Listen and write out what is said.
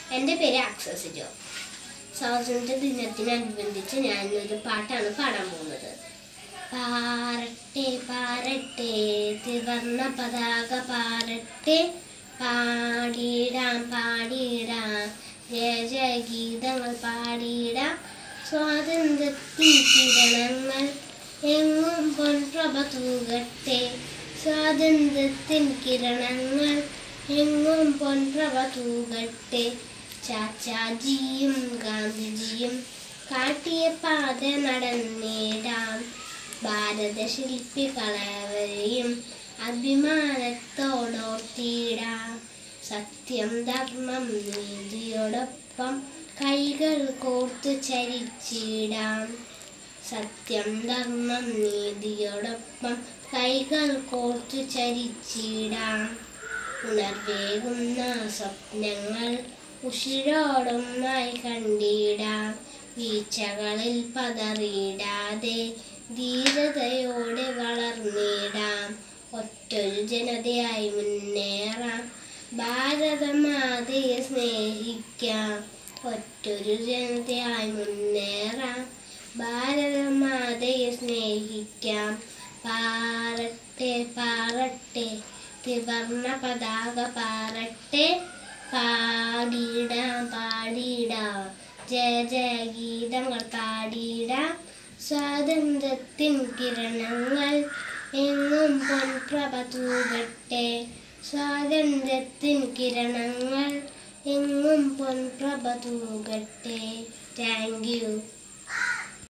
എൻ്റെ പേര് ആക്സസ് ജോ സ്വാതന്ത്ര്യ ദിനത്തിനനുബന്ധിച്ച് ഞാൻ ഒരു പാട്ടാണ് പാടാൻ പോകുന്നത് പാറട്ടെ പാറട്ടെ ത്രിവർണ്ണ പതാക പാറട്ടെ പാടിയിടാം പാടിയിടാം ജയ ജയ ഗീതങ്ങൾ പാടിയിടാം സ്വാതന്ത്ര്യത്തിൻ കിരണങ്ങൾ എങ്ങും പൊൻപ്രഭ തൂകട്ടെ സ്വാതന്ത്ര്യത്തിൻ കിരണങ്ങൾ എങ്ങും പൊൻപ്രഭ തൂകട്ടെ ചാച്ചാജിയും ഗാന്ധിജിയും കാട്ടിയ പാത നടന്നിടാം ഭാരത ശില്പികളവരെയും അഭിമാനത്തോടോർത്തിടാം സത്യം ധർമ്മം നീതിയോടൊപ്പം കൈകൾ കോർത്തു ചരിച്ചിടാം സത്യം ധർമ്മം നീതിയോടൊപ്പം കൈകൾ കോർത്തു ചരിച്ചിടാം ഉണർവേകുന്ന സ്വപ്നങ്ങൾ ഉഷിരോടൊന്നായി കണ്ടിടാം വീഴ്ചകളിൽ പതറിയിടാതെ ധീരതയോടെ വളർന്നിടാം ഒറ്റൊരു ജനതയായി മുന്നേറാം ഭാരതമാതയെ സ്നേഹിക്കാം ഒറ്റൊരു ജനതയായി മുന്നേറാം ഭാരതമാതയെ സ്നേഹിക്കാം പാറട്ടെ പാറട്ടെ ത്രിവർണ്ണ പതാക പാറട്ടെ പാടിയിടാം പാടിയിടാം ജയ ജയ ഗീതങ്ങൾ പാടിയിടാം സ്വാതന്ത്ര്യത്തിൻ കിരണങ്ങൾ എങ്ങും പൊൻപ്രഭ തൂകട്ടെ സ്വാതന്ത്ര്യത്തിൻ കിരണങ്ങൾ എങ്ങും പൊൻപ്രഭ തൂകട്ടെ താങ്ക് യു